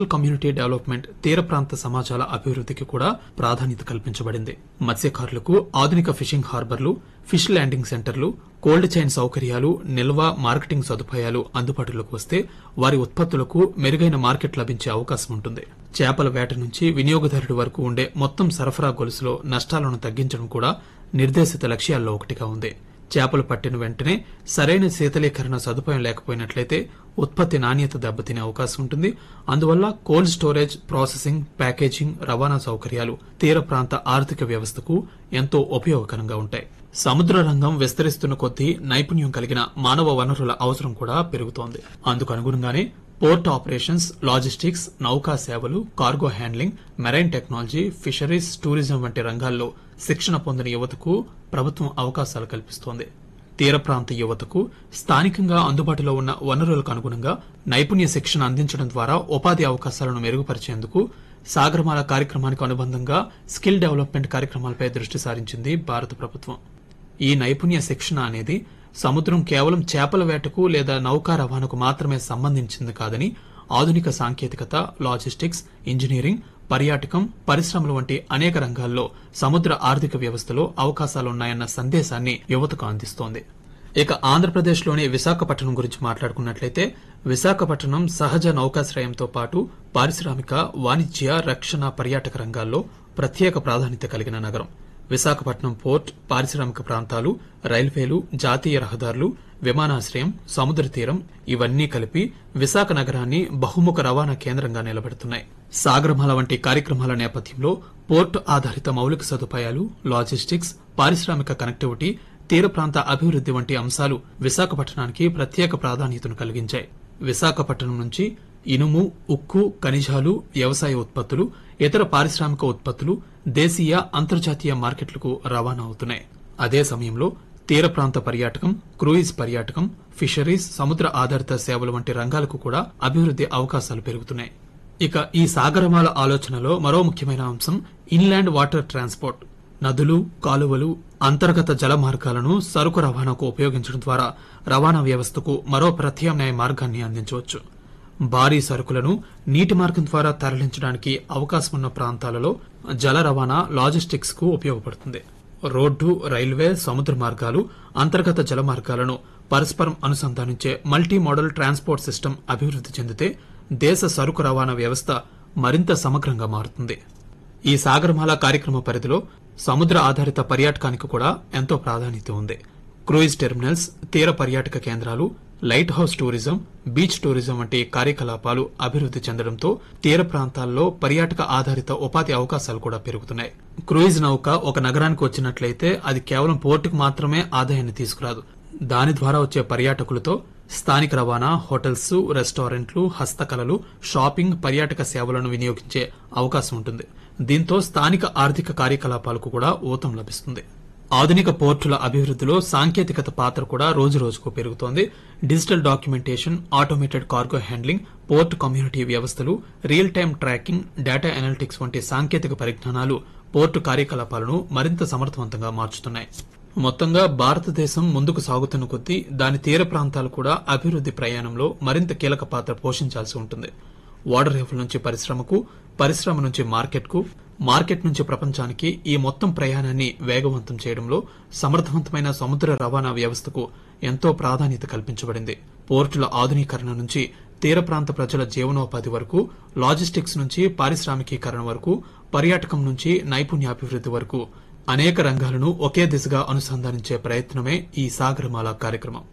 community development తీర ప్రాంత సమాజాల అభివృద్ధికి కూడా ప్రాధాన్యత కల్పించబడింది మత్స్యకారులకు ఆధునిక ఫిషింగ్ హార్బర్లు ఫిష్ ల్యాండింగ్ సెంటర్లు కోల్డ్ చైన్ సౌకర్యాలు నిల్వ మార్కెటింగ్ సదుపాయాలు అందుబాటులోకి వస్తే వారి ఉత్పత్తులకు మెరుగైన మార్కెట్ లభించే అవకాశం ఉంటుంది చేపల వేట నుంచి వినియోగదారుడి వరకు ఉండే మొత్తం సరఫరా గొలుసులో నష్టాలను తగ్గించడం కూడా నిర్దేశిత లక్ష్యాల్లో ఒకటిగా ఉంది చేపలు పట్టిన వెంటనే సరైన శీతలీకరణ సదుపాయం లేకపోయినట్లయితే ఉత్పత్తి నాణ్యత దెబ్బతినే అవకాశం ఉంటుంది అందువల్ల కోల్డ్ స్టోరేజ్ ప్రాసెసింగ్ ప్యాకేజింగ్ రవాణా సౌకర్యాలు తీర ప్రాంత ఆర్థిక వ్యవస్థకు ఎంతో ఉపయోగకరంగా ఉంటాయి సముద్ర రంగం విస్తరిస్తున్న కొద్దీ నైపుణ్యం కలిగిన మానవ వనరుల అవసరం కూడా పెరుగుతోంది అందుకు అనుగుణంగానే పోర్ట్ ఆపరేషన్స్ లాజిస్టిక్స్ నౌకా సేవలు cargo handling marine technology fisheries tourism వంటి రంగాల్లో శిక్షణ పొందిన యువతకు ప్రభుత్వం అవకాశాలు కల్పిస్తోంది తీర ప్రాంత యువతకు స్థానికంగా అందుబాటులో ఉన్న వనరులకు అనుగుణంగా నైపుణ్య శిక్షణ అందించడం ద్వారా ఉపాధి అవకాశాలను మెరుగుపరిచేందుకు సాగరమాల కార్యక్రమానికి అనుబంధంగా స్కిల్ డెవలప్మెంట్ కార్యక్రమాలపై దృష్టి సారించింది భారత ప్రభుత్వం ఈ నైపుణ్య శిక్షణ అనేది సముద్రం కేవలం చేపల వేటకు లేదా నౌకా రవాణాకు మాత్రమే సంబంధించింది కాదని ఆధునిక సాంకేతికత లాజిస్టిక్స్ ఇంజనీరింగ్ పర్యాటకం పరిశ్రమలు వంటి అనేక రంగాల్లో సముద్ర ఆర్థిక వ్యవస్థలో అవకాశాలున్నాయన్న సందేశాన్ని యువతకు అందిస్తోంది ఇక ఆంధ్రప్రదేశ్లోని విశాఖపట్నం గురించి మాట్లాడుకున్నట్లయితే విశాఖపట్నం సహజ నౌకాశ్రయంతో పాటు పారిశ్రామిక వాణిజ్య రక్షణ పర్యాటక రంగాల్లో ప్రత్యేక ప్రాధాన్యత కలిగిన నగరం విశాఖపట్నం పోర్ట్ పారిశ్రామిక ప్రాంతాలు రైల్వేలు జాతీయ రహదారులు విమానాశ్రయం సముద్ర తీరం ఇవన్నీ కలిపి విశాఖ నగరాన్ని బహుముఖ రవాణా కేంద్రంగా నిలబెడుతున్నాయి సాగరమాల వంటి కార్యక్రమాల నేపథ్యంలో పోర్ట్ ఆధారిత మౌలిక సదుపాయాలు లాజిస్టిక్స్ పారిశ్రామిక కనెక్టివిటీ తీర ప్రాంత అభివృద్ది వంటి అంశాలు విశాఖపట్నానికి ప్రత్యేక ప్రాధాన్యతను కలిగించాయి విశాఖపట్నం నుంచి ఇనుము ఉక్కు ఖనిజాలు వ్యవసాయ ఉత్పత్తులు ఇతర పారిశ్రామిక ఉత్పత్తులు దేశీయ అంతర్జాతీయ మార్కెట్లకు రవాణా అవుతున్నాయి అదే సమయంలో తీర ప్రాంత పర్యాటకం క్రూయిజ్ పర్యాటకం ఫిషరీస్ సముద్ర ఆధారిత సేవలు వంటి రంగాలకు కూడా అభివృద్ది అవకాశాలు పెరుగుతున్నాయి ఇక ఈ సాగరమాల ఆలోచనలో మరో ముఖ్యమైన అంశం ఇన్లాండ్ వాటర్ ట్రాన్స్పోర్ట్ నదులు కాలువలు అంతర్గత జల మార్గాలను సరుకు రవాణాకు ఉపయోగించడం ద్వారా రవాణా వ్యవస్థకు మరో ప్రత్యామ్నాయ మార్గాన్ని అందించవచ్చు భారీ సరుకులను నీటి మార్గం ద్వారా తరలించడానికి అవకాశం ఉన్న ప్రాంతాలలో జల రవాణా లాజిస్టిక్స్ కు ఉపయోగపడుతుంది రోడ్డు రైల్వే సముద్ర మార్గాలు అంతర్గత జల మార్గాలను పరస్పరం అనుసంధానించే మల్టీ మోడల్ ట్రాన్స్పోర్ట్ సిస్టమ్ అభివృద్ది చెందితే దేశ సరుకు రవాణా వ్యవస్థ మరింత సమగ్రంగా మారుతుంది ఈ సాగరమాల కార్యక్రమ పరిధిలో సముద్ర ఆధారిత పర్యాటకానికి కూడా ఎంతో ప్రాధాన్యత ఉంది క్రూయిజ్ టెర్మినల్స్ తీర పర్యాటక కేంద్రాలు lighthouse tourism beach tourism వంటి కార్యకలాపాలు అభివృద్ది చెందడంతో తీర ప్రాంతాల్లో పర్యాటక ఆధారిత ఉపాధి అవకాశాలు కూడా పెరుగుతున్నాయి క్రూయిజ్ నౌక ఒక నగరానికి వచ్చినట్లయితే అది కేవలం పోర్టుకు మాత్రమే ఆదాయాన్ని తీసుకురాదు దాని ద్వారా వచ్చే పర్యాటకులతో స్థానిక రవాణా హోటల్స్ రెస్టారెంట్లు హస్తకళలు షాపింగ్ పర్యాటక సేవలను వినియోగించే అవకాశం ఉంటుంది దీంతో స్థానిక ఆర్థిక కార్యకలాపాలకు కూడా ఊతం లభిస్తుంది ఆధునిక పోర్టుల అభివృద్దిలో సాంకేతికత పాత్ర కూడా రోజు రోజుకు పెరుగుతోంది digital documentation automated cargo handling port community వ్యవస్థలు real time tracking data analytics వంటి సాంకేతిక పరిజ్ఞానాలు పోర్టు కార్యకలాపాలను మరింత సమర్థవంతంగా మార్చుతున్నాయి మొత్తంగా భారతదేశం ముందుకు సాగుతున్న కొద్దీ దాని తీర ప్రాంతాలు కూడా అభివృద్ది ప్రయాణంలో మరింత కీలక పాత్ర పోషించాల్సి ఉంటుంది ఓడరేవుల నుంచి పరిశ్రమకు పరిశ్రమ నుంచి మార్కెట్కు మార్కెట్ నుంచి ప్రపంచానికి ఈ మొత్తం ప్రయాణాన్ని వేగవంతం చేయడంలో సమర్థవంతమైన సముద్ర రవాణా వ్యవస్థకు ఎంతో ప్రాధాన్యత కల్పించబడింది పోర్టుల ఆధునీకరణ నుంచి తీర ప్రాంత ప్రజల జీవనోపాధి వరకు లాజిస్టిక్స్ నుంచి పారిశ్రామికీకరణ వరకు పర్యాటకం నుంచి నైపుణ్యాభివృద్ది వరకు అనేక రంగాలను ఒకే దిశగా అనుసంధానించే ప్రయత్నమే ఈ సాగరమాల కార్యక్రమం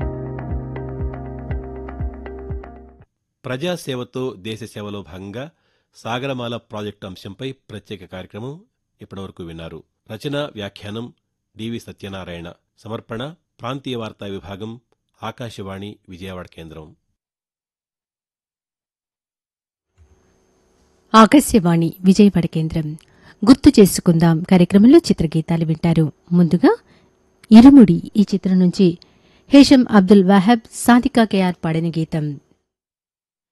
ప్రజాసేవతో దేశ సేవలో భాగంగా సాగరమాల ప్రాజెక్టు అంశంపై ప్రత్యేక కార్యక్రమం ఇప్పటివరకు విన్నారు రచన వ్యాఖ్యానం డివి సత్యనారాయణ సమర్పణ ప్రాంతీయ వార్తా విభాగం ఆకాశవాణి విజయవాడ కేంద్రం ఆకాశవాణి విజయవాడ కేంద్రం గుర్తు చేసుకుందాం కార్యక్రమంలో చిత్రగీతాలు వింటారు ముందుగా ఇరుముడి ఈ చిత్రం నుంచి హేషం అబ్దుల్ వాహబ్ సాదికా కేఆర్ పాడిన గీతం